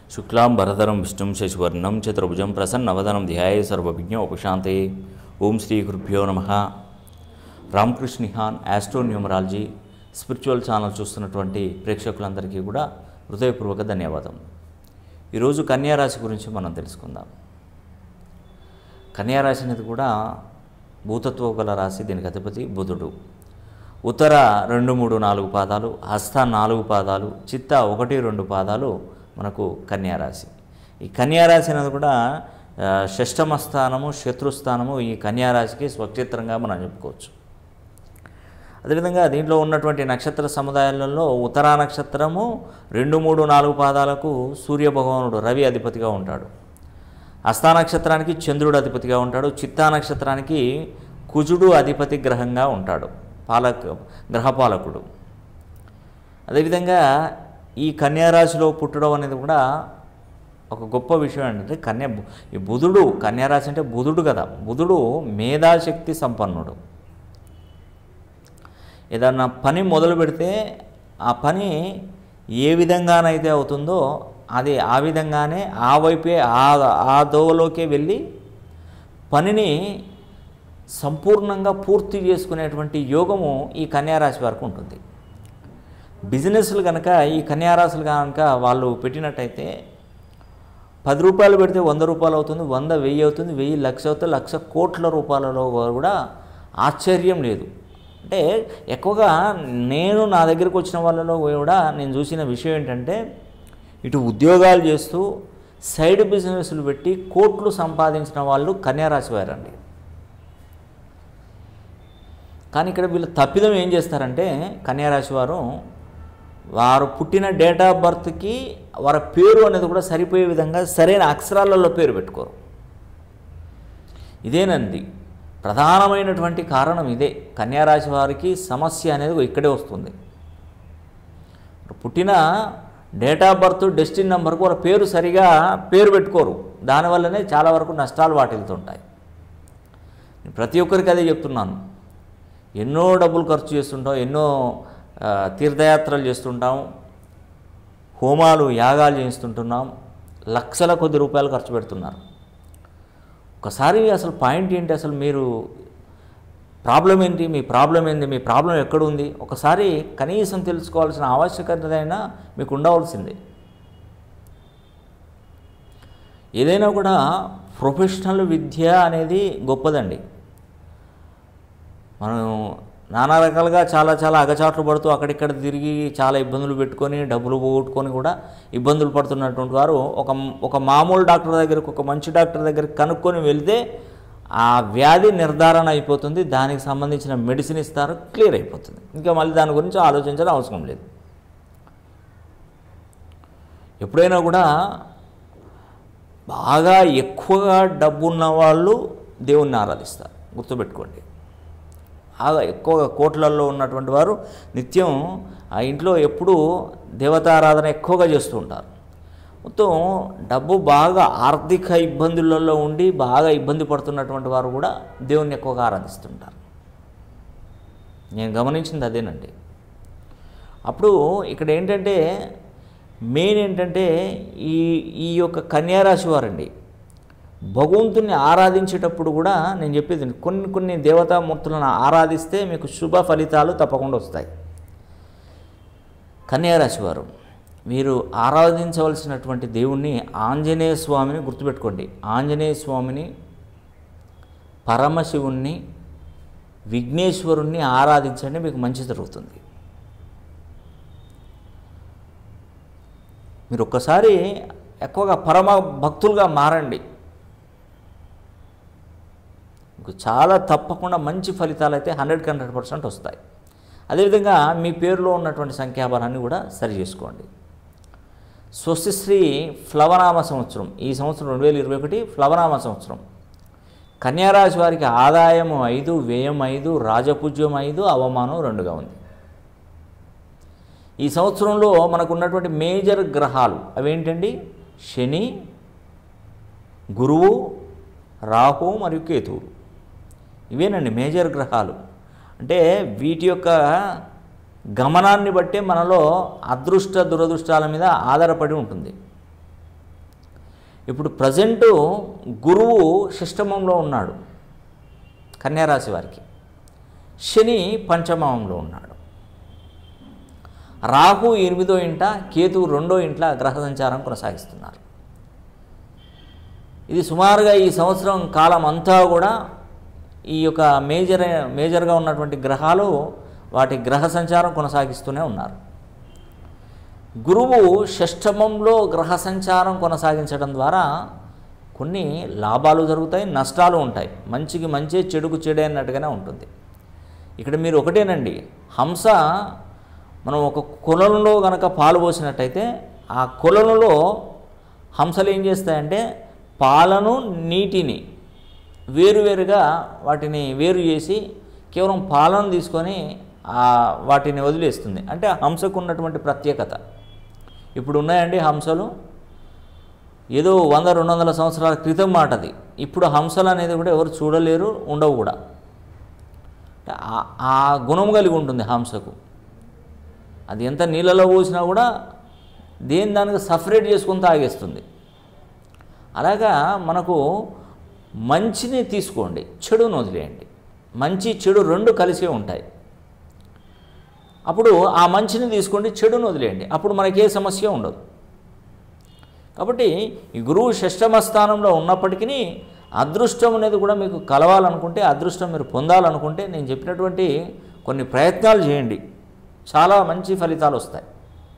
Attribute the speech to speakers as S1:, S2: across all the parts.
S1: శుక్లాం భరధరం విష్ణుం శశివర్ణం చతుర్భుజం ప్రసన్నవదనం ధ్యాయ సర్వవిజ్ఞ ఉపశాంతే ఓం శ్రీ గురుభ్యో నమ రామకృష్ణ నిహాన్ ఆస్ట్రో న్యూమరాలజీ స్పిరిచువల్ ఛానల్ చూస్తున్నటువంటి ప్రేక్షకులందరికీ కూడా హృదయపూర్వక ధన్యవాదం ఈరోజు కన్యారాశి గురించి మనం తెలుసుకుందాం కన్యారాశి అనేది కూడా భూతత్వ గల రాశి దీనికి అధిపతి బుధుడు ఉత్తర రెండు మూడు నాలుగు పాదాలు హస్త నాలుగు పాదాలు చిత్త ఒకటి రెండు పాదాలు మనకు కన్యారాశి ఈ కన్యారాశి అనేది కూడా ఆ, షష్టమ స్థానము శత్రుస్థానము ఈ కన్యారాశికి స్వక్షేత్రంగా మనం చెప్పుకోవచ్చు అదేవిధంగా దీంట్లో ఉన్నటువంటి నక్షత్ర సముదాయాలలో ఉత్తరా నక్షత్రము రెండు మూడు నాలుగు పాదాలకు సూర్య భగవానుడు రవి అధిపతిగా ఉంటాడు హస్తా నక్షత్రానికి చంద్రుడు అధిపతిగా ఉంటాడు చిత్తా నక్షత్రానికి కుజుడు అధిపతి గ్రహంగా ఉంటాడు పాలక గ్రహపాలకుడు అదేవిధంగా ఈ కన్యారాశిలో పుట్టడం అనేది కూడా ఒక గొప్ప విషయం ఏంటంటే కన్యా ఈ బుధుడు కన్యారాశి అంటే బుధుడు కదా బుధుడు మేధాశక్తి సంపన్నుడు ఏదన్నా పని మొదలు పెడితే ఆ పని ఏ విధంగానైతే అవుతుందో అది ఆ విధంగానే ఆ వైపే ఆ ఆ దోవలోకే వెళ్ళి పనిని సంపూర్ణంగా పూర్తి చేసుకునేటువంటి యోగము ఈ కన్యారాశి వారికి ఉంటుంది బిజినెస్లు కనుక ఈ కన్యారాశులు కనుక వాళ్ళు పెట్టినట్టయితే పది రూపాయలు పెడితే వంద రూపాయలు అవుతుంది వంద వెయ్యి అవుతుంది వెయ్యి లక్ష అవుతుంది లక్ష కోట్ల రూపాయలలో కూడా ఆశ్చర్యం లేదు అంటే ఎక్కువగా నేను నా దగ్గరికి వచ్చిన వాళ్ళలో కూడా నేను చూసిన విషయం ఏంటంటే ఇటు ఉద్యోగాలు చేస్తూ సైడ్ బిజినెస్లు పెట్టి కోట్లు సంపాదించిన వాళ్ళు కన్యారాశి వారండి కానీ ఇక్కడ వీళ్ళు తప్పిదం ఏం చేస్తారంటే కన్యారాశి వారు వారు పుట్టిన డేట్ ఆఫ్ బర్త్కి వారి పేరు అనేది కూడా సరిపోయే విధంగా సరైన అక్షరాలలో పేరు పెట్టుకోరు ఇదేనండి ప్రధానమైనటువంటి కారణం ఇదే కన్యారాశి వారికి సమస్య అనేది ఇక్కడే వస్తుంది పుట్టిన డేట్ ఆఫ్ బర్త్ డెస్టిన్ నెంబర్కు వాళ్ళ పేరు సరిగా పేరు పెట్టుకోరు దానివల్లనే చాలా వరకు నష్టాలు వాటిల్తుంటాయి నేను ప్రతి ఒక్కరికి అదే చెప్తున్నాను ఎన్నో డబ్బులు ఖర్చు చేస్తుంటాం ఎన్నో ఆ, తీర్థయాత్రలు చేస్తుంటాం హోమాలు యాగాలు చేస్తుంటున్నాం లక్షల కొద్ది రూపాయలు ఖర్చు పెడుతున్నారు ఒకసారి అసలు పాయింట్ ఏంటి అసలు మీరు ప్రాబ్లం ఏంటి మీ ప్రాబ్లం ఏంటి మీ ప్రాబ్లం ఎక్కడ ఉంది ఒకసారి కనీసం తెలుసుకోవాల్సిన ఆవశ్యకత అయినా మీకు ఉండవలసిందే ఏదైనా కూడా ప్రొఫెషనల్ విద్య అనేది గొప్పదండి మనం నానా రకాలుగా చాలా చాలా అగచాట్లు పడుతూ అక్కడిక్కడ తిరిగి చాలా ఇబ్బందులు పెట్టుకొని డబ్బులు పోగొట్టుకొని కూడా ఇబ్బందులు పడుతున్నటువంటి వారు ఒక ఒక మామూలు డాక్టర్ దగ్గరికి ఒక మంచి డాక్టర్ దగ్గరికి కనుక్కొని వెళ్తే ఆ వ్యాధి నిర్ధారణ అయిపోతుంది దానికి సంబంధించిన మెడిసిన్ ఇస్తారు క్లియర్ అయిపోతుంది ఇంకా మళ్ళీ దాని గురించి ఆలోచించాల్సిన అవసరం లేదు ఎప్పుడైనా కూడా బాగా ఎక్కువగా డబ్బు ఉన్న వాళ్ళు దేవుణ్ణి ఆరాధిస్తారు గుర్తుపెట్టుకోండి బాగా ఎక్కువగా కోట్లల్లో ఉన్నటువంటి వారు నిత్యం ఆ ఇంట్లో ఎప్పుడూ దేవతారాధన ఎక్కువగా చేస్తూ ఉంటారు మొత్తం డబ్బు బాగా ఆర్థిక ఇబ్బందులలో ఉండి బాగా ఇబ్బంది పడుతున్నటువంటి వారు కూడా దేవుణ్ణి ఎక్కువగా ఆరాధిస్తుంటారు నేను గమనించింది అదేనండి అప్పుడు ఇక్కడ ఏంటంటే మెయిన్ ఏంటంటే ఈ ఈ యొక్క కన్యారాశి వారండి భగవంతుని ఆరాధించేటప్పుడు కూడా నేను చెప్పేది కొన్ని కొన్ని దేవతామూర్తులను ఆరాధిస్తే మీకు శుభ ఫలితాలు తప్పకుండా వస్తాయి కన్యారాశి వారు మీరు ఆరాధించవలసినటువంటి దేవుణ్ణి ఆంజనేయ స్వామిని గుర్తుపెట్టుకోండి ఆంజనేయ స్వామిని పరమశివుణ్ణి విఘ్నేశ్వరుణ్ణి ఆరాధించండి మీకు మంచి జరుగుతుంది మీరు ఒక్కసారి ఎక్కువగా పరమ భక్తులుగా మారండి మీకు చాలా తప్పకుండా మంచి ఫలితాలు అయితే హండ్రెడ్కి హండ్రెడ్ పర్సెంట్ వస్తాయి అదేవిధంగా మీ పేరులో ఉన్నటువంటి సంఖ్యాబలాన్ని కూడా సరి చేసుకోండి స్వస్తిశ్రీ ఫ్లవనామ సంవత్సరం ఈ సంవత్సరం రెండు వేల ఇరవై ఒకటి ఫ్లవనామ సంవత్సరం కన్యారాశి వారికి ఆదాయం ఐదు వ్యయం ఐదు రాజపూజ్యం ఐదు అవమానం రెండుగా ఉంది ఈ సంవత్సరంలో మనకు ఉన్నటువంటి మేజర్ గ్రహాలు అవేంటండి శని గురువు రాహు మరియు కేతువులు ఇవేనండి మేజర్ గ్రహాలు అంటే వీటి యొక్క గమనాన్ని బట్టే మనలో అదృష్ట దురదృష్టాల మీద ఆధారపడి ఉంటుంది ఇప్పుడు ప్రజెంటు గురువు షష్టమంలో ఉన్నాడు కన్యారాశి వారికి శని పంచమంలో ఉన్నాడు రాహు ఎనిమిదో ఇంట కేతు రెండో ఇంట్ల గ్రహ సంచారం కొనసాగిస్తున్నారు ఇది సుమారుగా ఈ సంవత్సరం కాలం అంతా కూడా ఈ యొక్క మేజర్ మేజర్గా ఉన్నటువంటి గ్రహాలు వాటి గ్రహ సంచారం కొనసాగిస్తూనే ఉన్నారు గురువు షష్టమంలో గ్రహ సంచారం కొనసాగించడం ద్వారా కొన్ని లాభాలు జరుగుతాయి నష్టాలు ఉంటాయి మంచికి మంచి చెడుకు చెడే అన్నట్టుగానే ఉంటుంది ఇక్కడ మీరు ఒకటేనండి హంస మనం ఒక కొలంలో కనుక పాలు పోసినట్టయితే ఆ కొలంలో హంసలు ఏం చేస్తాయంటే పాలను నీటిని వేరువేరుగా వాటిని వేరు చేసి కేవలం పాలను తీసుకొని ఆ వాటిని వదిలేస్తుంది అంటే ఆ హంసకు ఉన్నటువంటి ప్రత్యేకత ఇప్పుడు ఉన్నాయండి హంసలు ఏదో వంద రెండు వందల సంవత్సరాల క్రితం మాటది ఇప్పుడు హంసలు అనేది కూడా ఎవరు చూడలేరు ఉండవు కూడా అంటే ఆ- ఆ గుణం కలిగి ఉంటుంది హంసకు అది ఎంత నీళ్ళలో పోసినా కూడా దేని దానికి సపరేట్ చేసుకుని తాగేస్తుంది అలాగా మనకు మంచిని తీసుకోండి చెడును వదిలేయండి మంచి చెడు రెండు కలిసే ఉంటాయి అప్పుడు ఆ మంచిని తీసుకోండి చెడును వదిలేయండి అప్పుడు మనకి ఏ సమస్య ఉండదు కాబట్టి ఈ గురువు షష్టమ స్థానంలో ఉన్నప్పటికీ అదృష్టం అనేది కూడా మీకు కలవాలనుకుంటే అదృష్టం మీరు పొందాలనుకుంటే నేను చెప్పినటువంటి కొన్ని ప్రయత్నాలు చేయండి చాలా మంచి ఫలితాలు వస్తాయి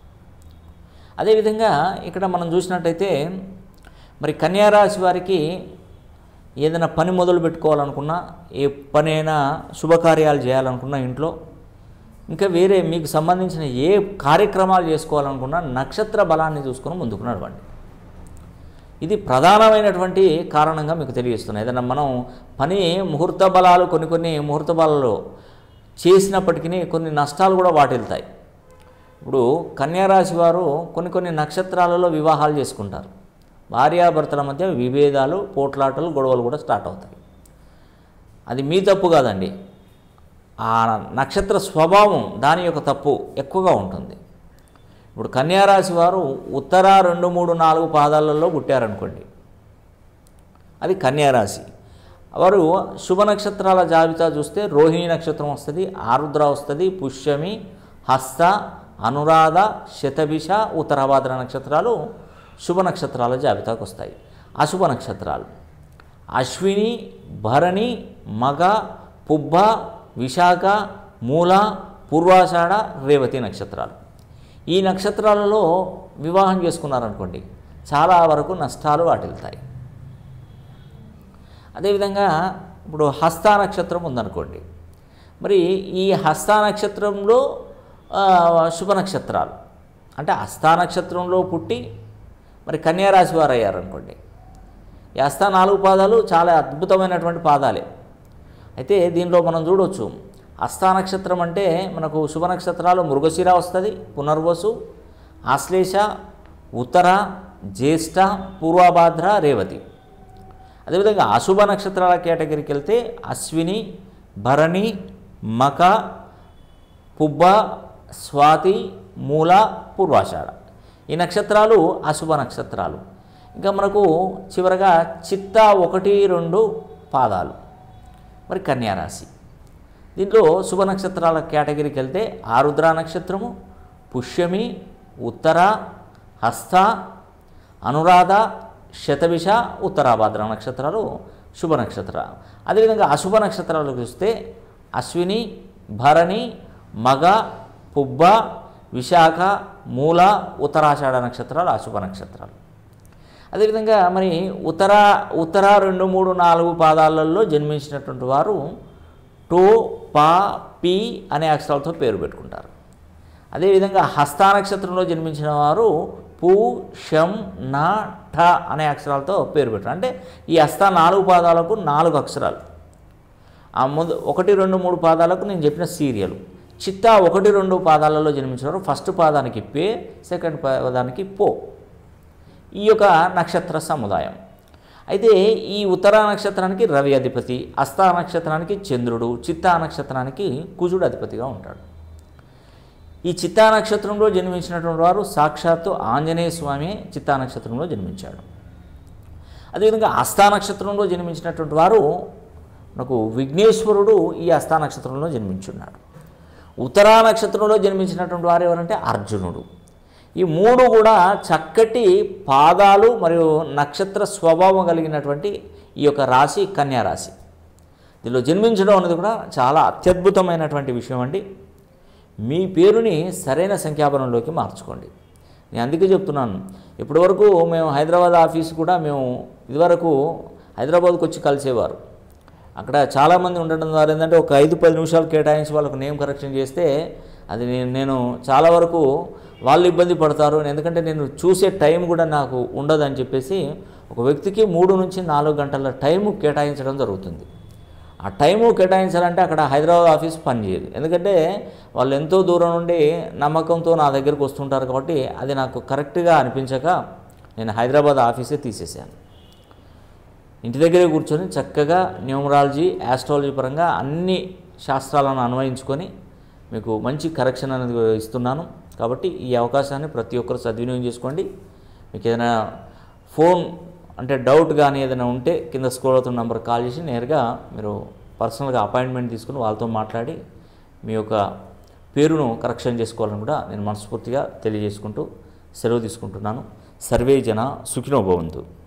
S1: అదేవిధంగా ఇక్కడ మనం చూసినట్టయితే మరి కన్యారాశి వారికి ఏదైనా పని మొదలు పెట్టుకోవాలనుకున్నా ఏ పని అయినా శుభకార్యాలు చేయాలనుకున్నా ఇంట్లో ఇంకా వేరే మీకు సంబంధించిన ఏ కార్యక్రమాలు చేసుకోవాలనుకున్నా నక్షత్ర బలాన్ని చూసుకొని ముందుకు నడవండి ఇది ప్రధానమైనటువంటి కారణంగా మీకు తెలియజేస్తున్నాయి ఏదైనా మనం పని ముహూర్త బలాలు కొన్ని కొన్ని ముహూర్త బలాలు చేసినప్పటికీ కొన్ని నష్టాలు కూడా వాటిల్తాయి ఇప్పుడు కన్యారాశి వారు కొన్ని కొన్ని నక్షత్రాలలో వివాహాలు చేసుకుంటారు భార్యాభర్తల మధ్య విభేదాలు పోట్లాటలు గొడవలు కూడా స్టార్ట్ అవుతాయి అది మీ తప్పు కాదండి ఆ నక్షత్ర స్వభావం దాని యొక్క తప్పు ఎక్కువగా ఉంటుంది ఇప్పుడు కన్యారాశి వారు ఉత్తర రెండు మూడు నాలుగు పాదాలలో పుట్టారనుకోండి అది కన్యారాశి వారు శుభ నక్షత్రాల జాబితా చూస్తే రోహిణి నక్షత్రం వస్తుంది ఆరుద్ర వస్తుంది పుష్యమి హస్త అనురాధ శతభిష ఉత్తరాభాద్ర నక్షత్రాలు శుభ నక్షత్రాల జాబితాకు వస్తాయి అశుభ నక్షత్రాలు అశ్విని భరణి మగ పుబ్బ విశాఖ మూల పూర్వాషాఢ రేవతి నక్షత్రాలు ఈ నక్షత్రాలలో వివాహం చేసుకున్నారనుకోండి చాలా వరకు నష్టాలు వాటిల్తాయి అదేవిధంగా ఇప్పుడు హస్త నక్షత్రం ఉందనుకోండి మరి ఈ హస్త నక్షత్రంలో ఆ, శుభ నక్షత్రాలు అంటే హస్త నక్షత్రంలో పుట్టి మరి కన్యారాశి వారు అయ్యారనుకోండి ఈ హస్త నాలుగు పాదాలు చాలా అద్భుతమైనటువంటి పాదాలే అయితే దీనిలో మనం చూడవచ్చు హస్త నక్షత్రం అంటే మనకు శుభ నక్షత్రాలు మృగశిర వస్తుంది పునర్వసు ఆశ్లేష ఉత్తర జ్యేష్ఠ పూర్వభాద్ర రేవతి అదేవిధంగా అశుభ నక్షత్రాల కేటగిరీకి వెళ్తే అశ్విని భరణి మక పుబ్బ స్వాతి మూల పూర్వాషాఢ ఈ నక్షత్రాలు అశుభ నక్షత్రాలు ఇంకా మనకు చివరగా చిత్త ఒకటి రెండు పాదాలు మరి కన్యారాశి దీంట్లో శుభ నక్షత్రాల కేటగిరీకి వెళ్తే ఆరుద్ర నక్షత్రము పుష్యమి ఉత్తర హస్త అనురాధ శతభిష ఉత్తరాభాద్ర నక్షత్రాలు శుభ నక్షత్రాలు అదేవిధంగా అశుభ నక్షత్రాలు చూస్తే అశ్విని భరణి మగ పుబ్బ విశాఖ మూల ఉత్తరాషాఢ నక్షత్రాలు అశుభ నక్షత్రాలు అదేవిధంగా మరి ఉత్తర ఉత్తర రెండు మూడు నాలుగు పాదాలలో జన్మించినటువంటి వారు టో పా పి అనే అక్షరాలతో పేరు పెట్టుకుంటారు అదేవిధంగా హస్త నక్షత్రంలో జన్మించిన వారు పు షం నా ఠ అనే అక్షరాలతో పేరు పెట్టారు అంటే ఈ హస్త నాలుగు పాదాలకు నాలుగు అక్షరాలు ఆ ముందు ఒకటి రెండు మూడు పాదాలకు నేను చెప్పిన సీరియల్ చిత్తా ఒకటి రెండు పాదాలలో జన్మించినారు ఫస్ట్ పాదానికి పే సెకండ్ పాదానికి పో ఈ యొక్క నక్షత్ర సముదాయం అయితే ఈ ఉత్తర నక్షత్రానికి రవి అధిపతి అస్తా నక్షత్రానికి చంద్రుడు చిత్తా నక్షత్రానికి కుజుడు అధిపతిగా ఉంటాడు ఈ చిత్తా నక్షత్రంలో జన్మించినటువంటి వారు సాక్షాత్తు ఆంజనేయ స్వామి చిత్తా నక్షత్రంలో జన్మించాడు అదేవిధంగా హస్తా నక్షత్రంలో జన్మించినటువంటి వారు మనకు విఘ్నేశ్వరుడు ఈ హస్తా నక్షత్రంలో జన్మించున్నాడు ఉత్తరా నక్షత్రంలో జన్మించినటువంటి వారు ఎవరంటే అర్జునుడు ఈ మూడు కూడా చక్కటి పాదాలు మరియు నక్షత్ర స్వభావం కలిగినటువంటి ఈ యొక్క రాశి కన్యా రాశి దీనిలో జన్మించడం అనేది కూడా చాలా అత్యద్భుతమైనటువంటి విషయం అండి మీ పేరుని సరైన సంఖ్యాబలంలోకి మార్చుకోండి నేను అందుకే చెప్తున్నాను ఇప్పటివరకు మేము హైదరాబాద్ ఆఫీస్ కూడా మేము ఇదివరకు హైదరాబాద్కి వచ్చి కలిసేవారు అక్కడ చాలామంది ఉండడం ద్వారా ఏంటంటే ఒక ఐదు పది నిమిషాలు కేటాయించి వాళ్ళకు నేమ్ కరెక్షన్ చేస్తే అది నేను నేను చాలా వరకు వాళ్ళు ఇబ్బంది పడతారు ఎందుకంటే నేను చూసే టైం కూడా నాకు ఉండదని చెప్పేసి ఒక వ్యక్తికి మూడు నుంచి నాలుగు గంటల టైం కేటాయించడం జరుగుతుంది ఆ టైము కేటాయించాలంటే అక్కడ హైదరాబాద్ ఆఫీస్ పనిచేయదు ఎందుకంటే వాళ్ళు ఎంతో దూరం నుండి నమ్మకంతో నా దగ్గరకు వస్తుంటారు కాబట్టి అది నాకు కరెక్ట్గా అనిపించక నేను హైదరాబాద్ ఆఫీసే తీసేసాను ఇంటి దగ్గరే కూర్చొని చక్కగా న్యూమరాలజీ ఆస్ట్రాలజీ పరంగా అన్ని శాస్త్రాలను అన్వయించుకొని మీకు మంచి కరెక్షన్ అనేది ఇస్తున్నాను కాబట్టి ఈ అవకాశాన్ని ప్రతి ఒక్కరు సద్వినియోగం చేసుకోండి మీకు ఏదైనా ఫోన్ అంటే డౌట్ కానీ ఏదైనా ఉంటే కింద స్క్రోల్ అవుతున్న నెంబర్ కాల్ చేసి నేరుగా మీరు పర్సనల్గా అపాయింట్మెంట్ తీసుకుని వాళ్ళతో మాట్లాడి మీ యొక్క పేరును కరెక్షన్ చేసుకోవాలని కూడా నేను మనస్ఫూర్తిగా తెలియజేసుకుంటూ సెలవు తీసుకుంటున్నాను సర్వే జన సుఖినోభవంతు